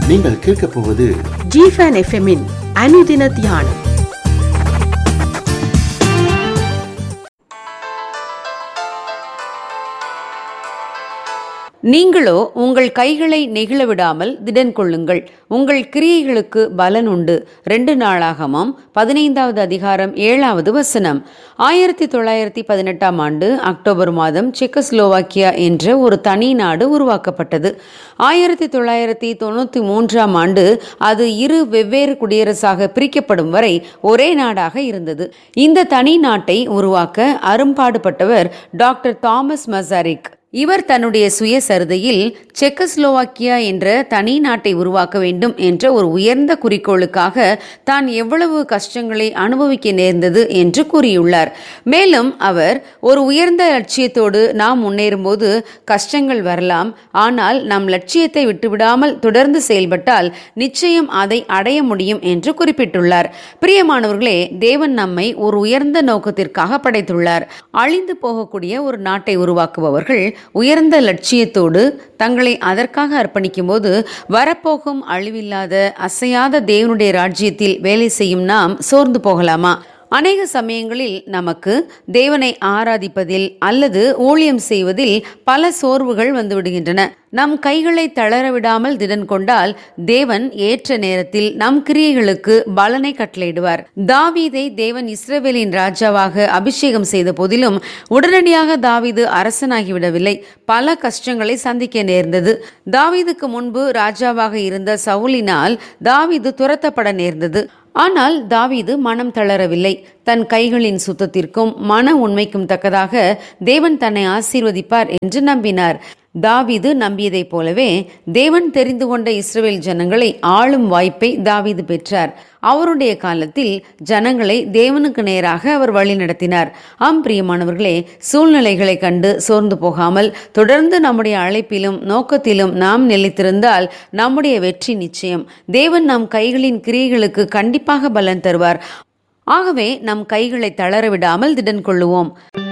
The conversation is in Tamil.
நீங்கள் கேட்கப் போவது ஜிஃபன் எஃப்எம்மின் அனுதின தியானம் நீங்களோ உங்கள் கைகளை நெகிழ விடாமல் திடன் கொள்ளுங்கள் உங்கள் கிரியைகளுக்கு பலன் உண்டு ரெண்டு நாளாகமாம் பதினைந்தாவது அதிகாரம் ஏழாவது வசனம் ஆயிரத்தி தொள்ளாயிரத்தி பதினெட்டாம் ஆண்டு அக்டோபர் மாதம் செக்கஸ்லோவாக்கியா என்ற ஒரு தனி நாடு உருவாக்கப்பட்டது ஆயிரத்தி தொள்ளாயிரத்தி தொண்ணூற்றி மூன்றாம் ஆண்டு அது இரு வெவ்வேறு குடியரசாக பிரிக்கப்படும் வரை ஒரே நாடாக இருந்தது இந்த தனி நாட்டை உருவாக்க அரும்பாடுபட்டவர் டாக்டர் தாமஸ் மசாரிக் இவர் தன்னுடைய சுயசரிதையில் செக்கஸ்லோவாக்கியா என்ற தனி நாட்டை உருவாக்க வேண்டும் என்ற ஒரு உயர்ந்த குறிக்கோளுக்காக தான் எவ்வளவு கஷ்டங்களை அனுபவிக்க நேர்ந்தது என்று கூறியுள்ளார் மேலும் அவர் ஒரு உயர்ந்த லட்சியத்தோடு நாம் முன்னேறும்போது கஷ்டங்கள் வரலாம் ஆனால் நம் லட்சியத்தை விட்டுவிடாமல் தொடர்ந்து செயல்பட்டால் நிச்சயம் அதை அடைய முடியும் என்று குறிப்பிட்டுள்ளார் பிரியமானவர்களே தேவன் நம்மை ஒரு உயர்ந்த நோக்கத்திற்காக படைத்துள்ளார் அழிந்து போகக்கூடிய ஒரு நாட்டை உருவாக்குபவர்கள் உயர்ந்த லட்சியத்தோடு தங்களை அதற்காக அர்ப்பணிக்கும் போது வரப்போகும் அழிவில்லாத அசையாத தேவனுடைய ராஜ்யத்தில் வேலை செய்யும் நாம் சோர்ந்து போகலாமா அநேக சமயங்களில் நமக்கு தேவனை ஆராதிப்பதில் அல்லது ஊழியம் செய்வதில் பல சோர்வுகள் வந்துவிடுகின்றன நம் கைகளை தளர விடாமல் திடன் கொண்டால் தேவன் ஏற்ற நேரத்தில் நம் கிரியைகளுக்கு பலனை கட்டளையிடுவார் தாவீதை தேவன் இஸ்ரவேலின் ராஜாவாக அபிஷேகம் செய்த போதிலும் உடனடியாக தாவீது அரசனாகிவிடவில்லை பல கஷ்டங்களை சந்திக்க நேர்ந்தது தாவீதுக்கு முன்பு ராஜாவாக இருந்த சவுலினால் தாவீது துரத்தப்பட நேர்ந்தது ஆனால் தாவீது மனம் தளரவில்லை தன் கைகளின் சுத்தத்திற்கும் மன உண்மைக்கும் தக்கதாக தேவன் தன்னை ஆசீர்வதிப்பார் என்று நம்பினார் தாவீது நம்பியதைப் போலவே தேவன் தெரிந்து கொண்ட இஸ்ரேல் ஜனங்களை ஆளும் வாய்ப்பை தாவீது பெற்றார் அவருடைய காலத்தில் ஜனங்களை தேவனுக்கு நேராக அவர் வழி நடத்தினார் ஆம் பிரியமானவர்களே சூழ்நிலைகளை கண்டு சோர்ந்து போகாமல் தொடர்ந்து நம்முடைய அழைப்பிலும் நோக்கத்திலும் நாம் நிலைத்திருந்தால் நம்முடைய வெற்றி நிச்சயம் தேவன் நம் கைகளின் கிரியைகளுக்கு கண்டிப்பாக பலன் தருவார் ஆகவே நம் கைகளை தளர விடாமல் திடன் கொள்ளுவோம்